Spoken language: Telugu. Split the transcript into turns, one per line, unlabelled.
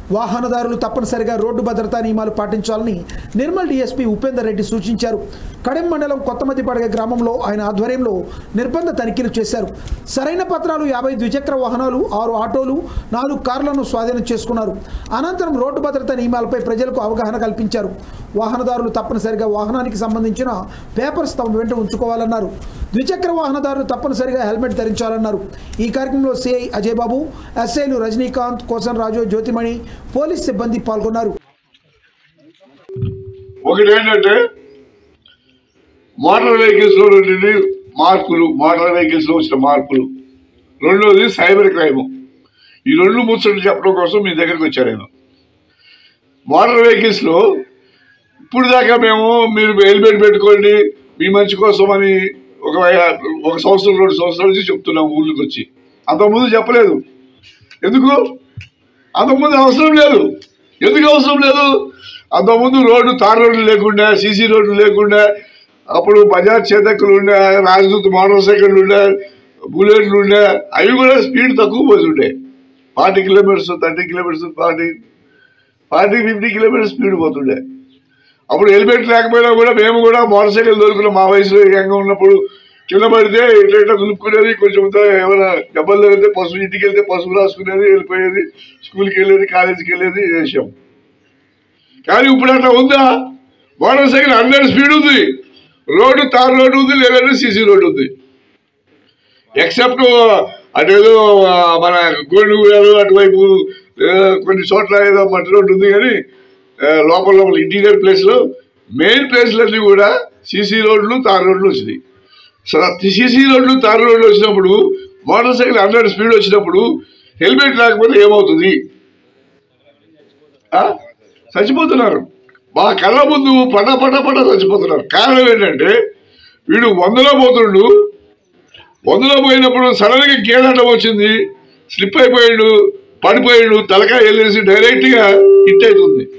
వాహనదారులు తప్పనిసరిగా రోడ్డు భద్రతా నియమాలు పాటించాలని నిర్మల్ డీఎస్పీ ఉపేందర్ రెడ్డి సూచించారు కడెం మండలం కొత్తమతిపడగ గ్రామంలో ఆయన ఆధ్వర్యంలో నిర్బంధ తనిఖీలు చేశారు సరైన పత్రాలు యాభై ద్విచక్ర వాహనాలు ఆరు ఆటోలు నాలుగు కార్లను స్వాధీనం చేసుకున్నారు అనంతరం రోడ్డు భద్రతా నియమాలపై ప్రజలకు అవగాహన కల్పించారు వాహనదారులు తప్పనిసరిగా వాహనానికి సంబంధించిన పేపర్స్ తమ వెంట ఉంచుకోవాలన్నారు ద్విచక్ర వాహనదారులు తప్పనిసరిగా హెల్మెట్ ధరించాలన్నారు ఈ కార్యక్రమంలో సిఐ అజయ్ బాబు ఎస్ఐలు రజనీకాంత్ కోసన్ రాజు జ్యోతిమణి పోలీస్ సిబ్బంది పాల్గొన్నారు
ఒకటి ఏంటంటే మోటార్ వెహికల్స్ లో రెండు మార్పులు మోటార్ వెహికల్స్ లో వచ్చిన మార్పులు రెండోది సైబర్ క్రైమ్ ఈ రెండు ముచ్చట్లు చెప్పడం కోసం మీ దగ్గరికి వచ్చాను నేను మోటార్ వెహికల్స్ లో ఇప్పుడు దాకా మేము మీరు హెల్మెట్ పెట్టుకోండి మీ మంచి కోసం అని ఒక ఒక సంవత్సరం రెండు సంవత్సరాల నుంచి చెప్తున్నాం ఊళ్ళకి వచ్చి అంతకుముందు చెప్పలేదు ఎందుకు అంతకుముందు అవసరం లేదు ఎందుకు అవసరం లేదు అంతకుముందు రోడ్డు తార్ రోడ్లు లేకుండా సీసీ రోడ్లు లేకుండా అప్పుడు బజాజ్ చేతక్కులు ఉండే రాజదూత్ మోటార్ సైకిళ్ళు ఉండే బుల్లెట్లు ఉండే అవి కూడా స్పీడ్ తక్కువ పోతుండే forty kilometres thirty kilometres forty forty fifty kilometres speed పోతుండే అప్పుడు హెల్మెట్ లేకపోయినా కూడా మేము కూడా మోటార్ సైకిల్ దొరుకున్నాం మా వయసులో యంగా ఉన్నప్పుడు కింద పడితే ఇట్లా ఇట్లా దులుపుకునేది కొంచెం ఏమైనా దెబ్బలు తగిలితే పసుపు ఇంటికి వెళ్తే పసుపు రాసుకునేది వెళ్ళిపోయేది స్కూల్కి వెళ్ళేది కాలేజీకి వెళ్ళేది చేసాం కానీ ఇప్పుడు అట్లా ఉందా మోటార్ సైకిల్ హండ్రెడ్ స్పీడ్ ఉంది రోడ్డు తార్ రోడ్డు ఉంది లేదంటే సీసీ రోడ్డు ఉంది ఎక్సెప్ట్ అటేదో ఆ, మన గోండుగూడలు అటువైపు ఆ, కొన్ని చోట్ల ఏదో మట్టి రోడ్డు ఉంది కానీ ఆ, లోపల లోపల ఇంటీరియర్ ప్లేస్లో మెయిన్ ప్లేస్లన్నీ కూడా సీసీ రోడ్లు తార్ రోడ్లు వచ్చినాయి సీసీ రోడ్లు తార్ రోడ్లు వచ్చినప్పుడు మోటార్ సైకిల్ హండ్రెడ్ స్పీడ్ వచ్చినప్పుడు హెల్మెట్ లేకపోతే ఏమవుతుంది ఆ? చచ్చిపోతున్నారు మా కళ్ళ ముందు పట పట పట చచ్చిపోతున్నారు కారణం ఏంటంటే వీడు వందలో పోతుండు వందలో పోయినప్పుడు సడన్ గా కీలటం వచ్చింది స్లిప్ అయిపోయాడు పడిపోయాడు తలకాయ వెళ్ళేసి డైరెక్ట్ గా హిట్ అవుతుంది